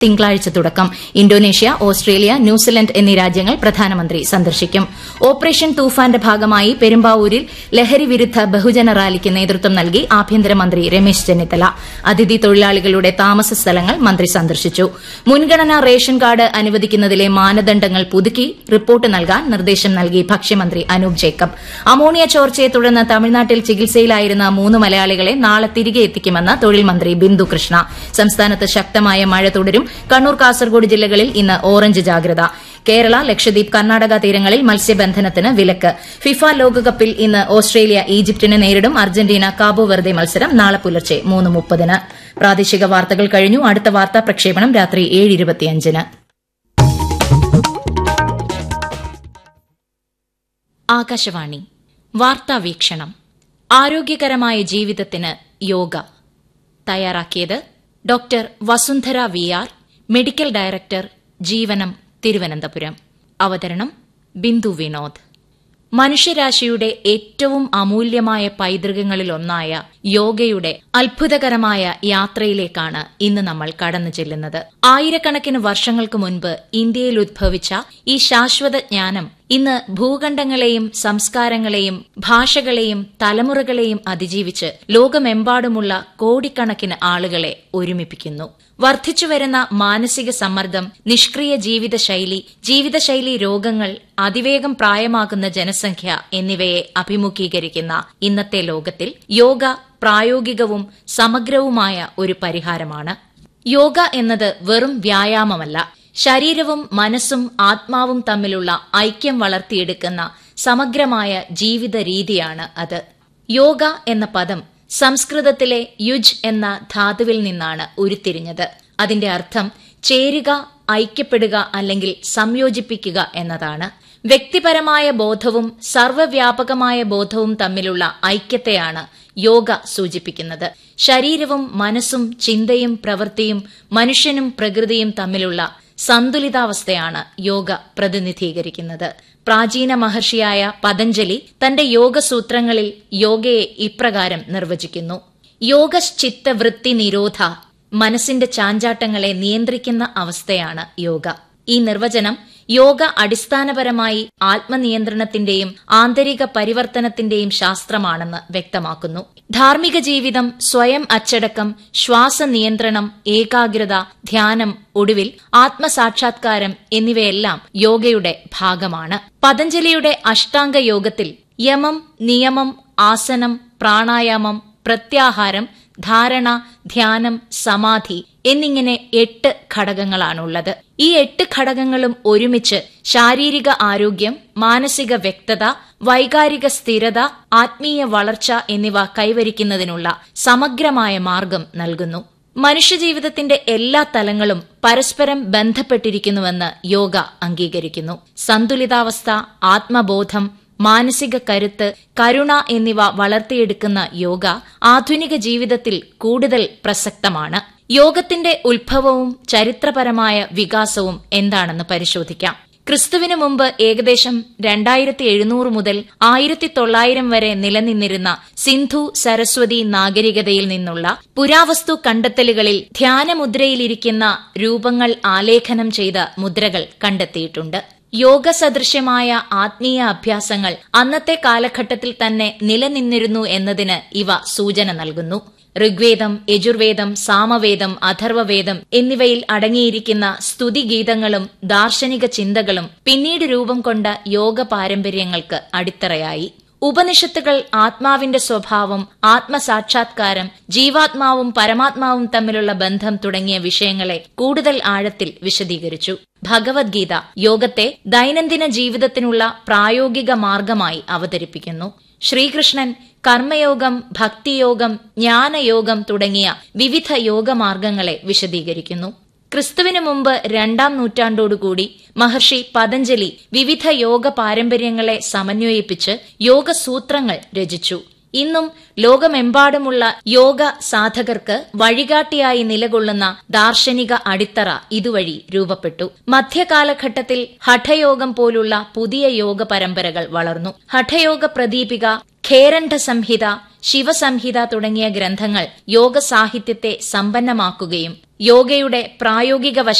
തിങ്കളാഴ്ച തുടക്കം Indonesia Australia New Zealand എന്നീ രാജ്യങ്ങൾ പ്രധാനമന്ത്രി സന്ദർശിക്കും ഓപ്പറേഷൻ തൂഫാന്റെ ഭാഗമായി പെരുമ്പാവൂരിൽ ലഹരി വിരുദ്ധ ബഹുജന റാലിക്ക് നേതൃത്വം നൽകി ആഭ്യന്തരമന്ത്രി രമേശ് ചെന്നിത്തല അതിഥി തൊഴിലാളികളുടെ താമസ സ്ഥലങ്ങൾ മന്ത്രി സന്ദർശിച്ചു മുൻഗണനാ റേഷൻ കാർഡ് അനുവദിക്കുന്നതിലെ മാനദണ്ഡങ്ങൾ പുതുക്കി റിപ്പോർട്ട് നൽകാൻ നിർദ്ദേശം നൽകി ഭക്ഷ്യമന്ത്രി അനൂപ് ജേക്കബ് അമോണിയ ചോർച്ചയെ തുടർന്ന് തമിഴ്നാട്ടിൽ ചികിത്സയിലായിരുന്ന മൂന്ന് മലയാളികളെ നാളെ തിരികെ എത്തിക്കുമെന്ന് തൊഴിൽ മന്ത്രി ബിന്ദു കൃഷ്ണ സംസ്ഥാനത്ത് ശക്തമായ മഴ തുടരും കണ്ണൂർ കാസർഗോഡ് ജില്ലകളിൽ ഇന്ന് ഓറഞ്ച് ജാഗ്രത കേരള ലക്ഷദ്വീപ് കർണാടക തീരങ്ങളിൽ മത്സ്യബന്ധനത്തിന് വിലക്ക് ഫിഫ ലോകകപ്പിൽ ഇന്ന് ഓസ്ട്രേലിയ ഈജിപ്തിനെ നേരിടും അർജന്റീന കാബോ വെർദെ മത്സരം നാളെ പുലർച്ചെ മൂന്ന് മുപ്പതിന് പ്രാദേശിക വാർത്തകൾ കഴിഞ്ഞു അടുത്ത വാർത്താ പ്രക്ഷേപണം രാത്രി ഏഴ് ഇരുപത്തിയഞ്ചിന് ആകാശവാണി വാർത്താ വീക്ഷണം ആരോഗ്യകരമായ ജീവിതത്തിന് യോഗ തയ്യാറാക്കിയത് doctor Vasundhara V R medical director Jeevanam Thiruvananthapuram അവതരണം ബിന്ദു വിനോദ് മനുഷ്യരാശിയുടെ ഏറ്റവും അമൂല്യമായ പൈതൃകങ്ങളിലൊന്നായ യോഗയുടെ അത്ഭുതകരമായ യാത്രയിലേക്കാണ് ഇന്ന് നമ്മൾ കടന്നു ചെല്ലുന്നത് ആയിരക്കണക്കിന് വർഷങ്ങൾക്ക് മുൻപ് ഇന്ത്യയിൽ ഉദ്ഭവിച്ച ഈ ശാശ്വത ജ്ഞാനം ഇന്ന് ഭൂഖണ്ഡങ്ങളെയും സംസ്കാരങ്ങളെയും ഭാഷകളെയും തലമുറകളെയും അതിജീവിച്ച് ലോകമെമ്പാടുമുള്ള കോടിക്കണക്കിന് ആളുകളെ ഒരുമിപ്പിക്കുന്നു വർദ്ധിച്ചുവരുന്ന മാനസിക സമ്മർദ്ദം നിഷ്ക്രിയ ജീവിതശൈലി ജീവിതശൈലി രോഗങ്ങൾ അതിവേഗം പ്രായമാകുന്ന ജനസംഖ്യ എന്നിവയെ അഭിമുഖീകരിക്കുന്ന ഇന്നത്തെ ലോകത്തിൽ യോഗ പ്രായോഗികവും സമഗ്രവുമായ ഒരു പരിഹാരമാണ് യോഗ എന്നത് വെറും വ്യായാമമല്ല ശരീരവും മനസ്സും ആത്മാവും തമ്മിലുള്ള ഐക്യം വളർത്തിയെടുക്കുന്ന സമഗ്രമായ ജീവിത രീതിയാണ് അത് യോഗ എന്ന പദം സംസ്കൃതത്തിലെ യുജ് എന്ന ധാതുവിൽ നിന്നാണ് ഉരുത്തിരിഞ്ഞത് അതിന്റെ അർത്ഥം ചേരുക ഐക്യപ്പെടുക അല്ലെങ്കിൽ സംയോജിപ്പിക്കുക എന്നതാണ് വ്യക്തിപരമായ ബോധവും സർവ്വവ്യാപകമായ ബോധവും തമ്മിലുള്ള ഐക്യത്തെയാണ് യോഗ സൂചിപ്പിക്കുന്നത് ശരീരവും മനസ്സും ചിന്തയും പ്രവൃത്തിയും മനുഷ്യനും പ്രകൃതിയും തമ്മിലുള്ള സന്തുലിതാവസ്ഥയാണ് യോഗ പ്രതിനിധീകരിക്കുന്നത് പ്രാചീന മഹർഷിയായ പതഞ്ജലി തന്റെ യോഗസൂത്രങ്ങളിൽ യോഗയെ ഇപ്രകാരം നിർവചിക്കുന്നു യോഗശ്ചിത്ത വൃത്തി നിരോധ മനസ്സിന്റെ ചാഞ്ചാട്ടങ്ങളെ നിയന്ത്രിക്കുന്ന അവസ്ഥയാണ് യോഗ ഈ നിർവചനം യോഗ അടിസ്ഥാനപരമായി ആത്മനിയന്ത്രണത്തിന്റെയും ആന്തരിക പരിവർത്തനത്തിന്റെയും ശാസ്ത്രമാണെന്ന് വ്യക്തമാക്കുന്നു ധാർമ്മിക ജീവിതം സ്വയം അച്ചടക്കം ശ്വാസനിയന്ത്രണം ഏകാഗ്രത ധ്യാനം ഒടുവിൽ ആത്മസാക്ഷാത്കാരം എന്നിവയെല്ലാം യോഗയുടെ ഭാഗമാണ് പതഞ്ജലിയുടെ അഷ്ടാംഗ യോഗത്തിൽ യമം നിയമം ആസനം പ്രാണായാമം പ്രത്യാഹാരം ധാരണ ധ്യാനം സമാധി എന്നിങ്ങനെ എട്ട് ഘടകങ്ങളാണുള്ളത് ഈ എട്ട് ഘടകങ്ങളും ഒരുമിച്ച് ശാരീരിക ആരോഗ്യം മാനസിക വ്യക്തത വൈകാരിക സ്ഥിരത ആത്മീയ വളർച്ച എന്നിവ കൈവരിക്കുന്നതിനുള്ള സമഗ്രമായ മാർഗം നൽകുന്നു മനുഷ്യജീവിതത്തിന്റെ എല്ലാ തലങ്ങളും പരസ്പരം ബന്ധപ്പെട്ടിരിക്കുന്നുവെന്ന് യോഗ അംഗീകരിക്കുന്നു സന്തുലിതാവസ്ഥ ആത്മബോധം മാനസിക കരുത്ത് കരുണ എന്നിവ വളർത്തിയെടുക്കുന്ന യോഗ ആധുനിക ജീവിതത്തിൽ കൂടുതൽ പ്രസക്തമാണ് യോഗത്തിന്റെ ഉത്ഭവവും ചരിത്രപരമായ വികാസവും എന്താണെന്ന് പരിശോധിക്കാം ക്രിസ്തുവിനു മുമ്പ് ഏകദേശം രണ്ടായിരത്തി എഴുന്നൂറ് മുതൽ ആയിരത്തി തൊള്ളായിരം വരെ നിലനിന്നിരുന്ന സിന്ധു സരസ്വതി നാഗരികതയിൽ നിന്നുള്ള പുരാവസ്തു കണ്ടെത്തലുകളിൽ ധ്യാനമുദ്രയിലിരിക്കുന്ന രൂപങ്ങൾ ആലേഖനം ചെയ്ത മുദ്രകൾ കണ്ടെത്തിയിട്ടുണ്ട് യോഗ സദൃശ്യമായ ആത്മീയ അഭ്യാസങ്ങൾ അന്നത്തെ കാലഘട്ടത്തിൽ തന്നെ നിലനിന്നിരുന്നു എന്നതിന് ഇവ സൂചന നൽകുന്നു ഋഗ്വേദം യജുർവേദം സാമവേദം അഥർവവേദം എന്നിവയിൽ അടങ്ങിയിരിക്കുന്ന സ്തുതിഗീതങ്ങളും ദാർശനിക ചിന്തകളും പിന്നീട് രൂപം കൊണ്ട യോഗ പാരമ്പര്യങ്ങൾക്ക് അടിത്തറയായി ഉപനിഷത്തുകൾ ആത്മാവിന്റെ സ്വഭാവം ആത്മസാക്ഷാത്കാരം ജീവാത്മാവും പരമാത്മാവും തമ്മിലുള്ള ബന്ധം തുടങ്ങിയ വിഷയങ്ങളെ കൂടുതൽ ആഴത്തിൽ വിശദീകരിച്ചു ഭഗവത്ഗീത യോഗത്തെ ദൈനംദിന ജീവിതത്തിനുള്ള പ്രായോഗിക മാർഗമായി അവതരിപ്പിക്കുന്നു ശ്രീകൃഷ്ണൻ കർമ്മയോഗം ഭക്തിയോഗം ജ്ഞാനയോഗം തുടങ്ങിയ വിവിധ യോഗമാർഗങ്ങളെ വിശദീകരിക്കുന്നു ക്രിസ്തുവിനു മുമ്പ് രണ്ടാം നൂറ്റാണ്ടോടുകൂടി മഹർഷി പതഞ്ജലി വിവിധ യോഗ പാരമ്പര്യങ്ങളെ സമന്വയിപ്പിച്ച് യോഗസൂത്രങ്ങൾ രചിച്ചു ഇന്നും ലോകമെമ്പാടുമുള്ള യോഗ സാധകർക്ക് വഴികാട്ടിയായി നിലകൊള്ളുന്ന ദാർശനിക അടിത്തറ ഇതുവഴി രൂപപ്പെട്ടു മധ്യകാലഘട്ടത്തിൽ ഹഠയോഗം പോലുള്ള പുതിയ യോഗ പരമ്പരകൾ വളർന്നു ഹഠയോഗ പ്രദീപിക ഖേരണ്ഡ സംഹിത ശിവസംഹിത തുടങ്ങിയ ഗ്രന്ഥങ്ങൾ യോഗ സാഹിത്യത്തെ സമ്പന്നമാക്കുകയും യോഗയുടെ പ്രായോഗിക